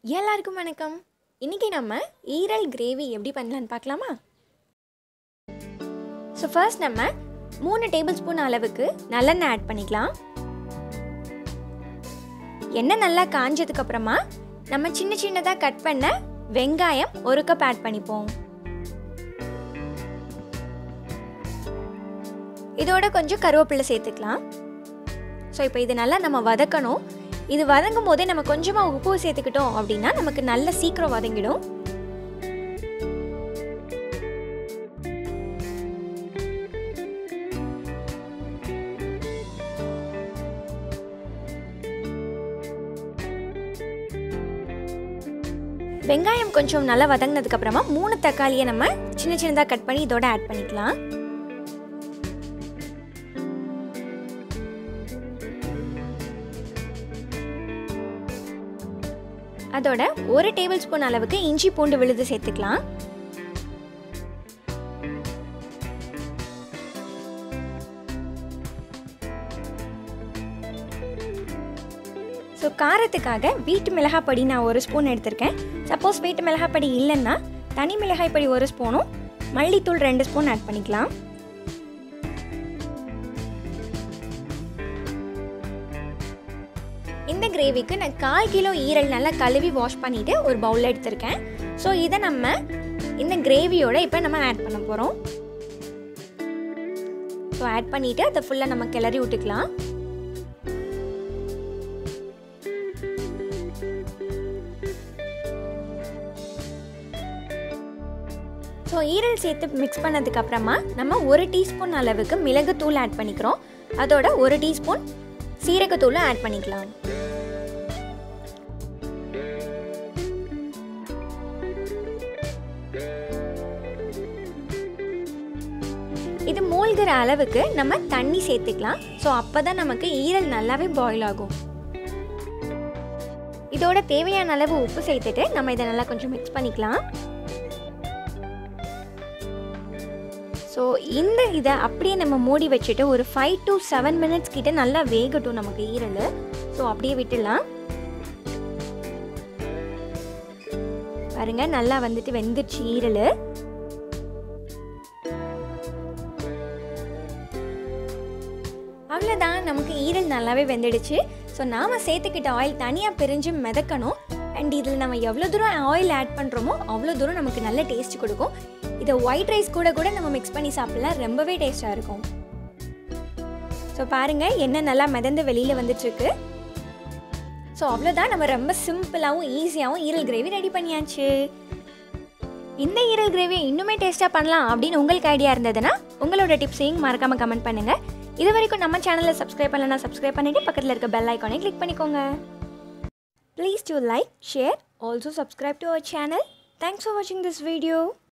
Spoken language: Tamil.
எல்லாருக்கும் வணக்கம் இன்றைக்கி நம்ம ஈரல் கிரேவி எப்படி பண்ணலான்னு பார்க்கலாமா ஸோ ஃபர்ஸ்ட் நம்ம மூணு டேபிள் ஸ்பூன் அளவுக்கு நல்லெண்ணெய் ஆட் பண்ணிக்கலாம் எண்ணெய் நல்லா காஞ்சதுக்கு அப்புறமா நம்ம சின்ன சின்னதாக கட் பண்ண வெங்காயம் ஒரு கப் ஆட் பண்ணிப்போம் இதோட கொஞ்சம் கருவேப்பிலை சேர்த்துக்கலாம் ஸோ இப்போ இது நல்லா நம்ம வதக்கணும் இது வதங்கும் போதே நம்ம கொஞ்சமாக உப்பு சேர்த்துக்கிட்டோம் அப்படின்னா நமக்கு நல்ல சீக்கிரம் வதங்கிடும் வெங்காயம் கொஞ்சம் நல்லா வதங்கினதுக்கு அப்புறமா மூணு தக்காளியை நம்ம சின்ன சின்னதாக கட் பண்ணி இதோட ஆட் பண்ணிக்கலாம் அதோட ஒரு டேபிள் ஸ்பூன் அளவுக்கு இஞ்சி பூண்டு விழுது சேர்த்துக்கலாம் ஸோ காரத்துக்காக வீட்டு மிளகாய் பொடி நான் ஒரு ஸ்பூன் எடுத்திருக்கேன் சப்போஸ் வீட்டு மிளகாய் பொடி இல்லைன்னா தனி மிளகாய் பொடி ஒரு ஸ்பூனும் மல்லித்தூள் ரெண்டு ஸ்பூன் ஆட் பண்ணிக்கலாம் இந்த கிரேவிக்கு நான் கால் கிலோ ஈரல் நல்லா கழுவி வாஷ் பண்ணிவிட்டு ஒரு பவுலில் எடுத்திருக்கேன் ஸோ இதை நம்ம இந்த கிரேவியோட இப்போ நம்ம ஆட் பண்ண போகிறோம் ஸோ ஆட் பண்ணிவிட்டு அதை ஃபுல்லாக நம்ம கிளறி விட்டுக்கலாம் ஸோ ஈரல் சேர்த்து மிக்ஸ் பண்ணதுக்கு அப்புறமா நம்ம ஒரு டீஸ்பூன் அளவுக்கு மிளகுத்தூள் ஆட் பண்ணிக்கிறோம் அதோட ஒரு டீஸ்பூன் சீரகத்தூளும் ஆட் பண்ணிக்கலாம் இது மூழ்கிற அளவுக்கு நம்ம தண்ணி சேர்த்துக்கலாம் ஸோ அப்போ தான் நமக்கு ஈரல் நல்லாவே பாயில் ஆகும் இதோட தேவையான அளவு உப்பு சேர்த்துட்டு நம்ம இதை நல்லா கொஞ்சம் மிக்ஸ் பண்ணிக்கலாம் ஸோ இந்த இதை அப்படியே நம்ம மூடி வச்சுட்டு ஒரு ஃபைவ் டு செவன் மினிட்ஸ் கிட்ட நல்லா வேகட்டும் நமக்கு ஈரல் ஸோ அப்படியே விட்டுடலாம் பாருங்க நல்லா வந்துட்டு வெந்துடுச்சு ஈரல் அவ்வளோதான் நமக்கு ஈரல் நல்லாவே வெந்துடுச்சு ஸோ நாம் சேர்த்துக்கிட்ட ஆயில் தனியாக பிரிஞ்சு மிதக்கணும் அண்ட் இதில் நம்ம எவ்வளோ தூரம் ஆயில் ஆட் பண்ணுறோமோ அவ்வளோ தூரம் நமக்கு நல்ல டேஸ்ட் கொடுக்கும் இதை ஒயிட் ரைஸ் கூட கூட நம்ம மிக்ஸ் பண்ணி சாப்பிடலாம் ரொம்பவே டேஸ்ட்டாக இருக்கும் ஸோ பாருங்கள் எண்ணெய் நல்லா மிதந்து வெளியில் வந்துட்டுருக்கு ஸோ அவ்வளோதான் நம்ம ரொம்ப சிம்பிளாகவும் ஈஸியாகவும் ஈரல் கிரேவி ரெடி பண்ணியாச்சு இந்த ஈரல் கிரேவியை இன்னுமே டேஸ்ட்டாக பண்ணலாம் அப்படின்னு உங்களுக்கு ஐடியா இருந்ததுன்னா உங்களோட டிப்ஸையும் மறக்காமல் கமெண்ட் பண்ணுங்கள் இது வரைக்கும் நம்ம சேனலை சப்ஸ்கிரைப் பண்ணலன்னா சப்ஸ்கிரைப் பண்ணிவிட்டு பக்கத்தில் இருக்க பெல் ஐக்கானை கிளிக் பண்ணிக்கோங்க please to like share also subscribe to our channel thanks for வாட்சிங் திஸ் வீடியோ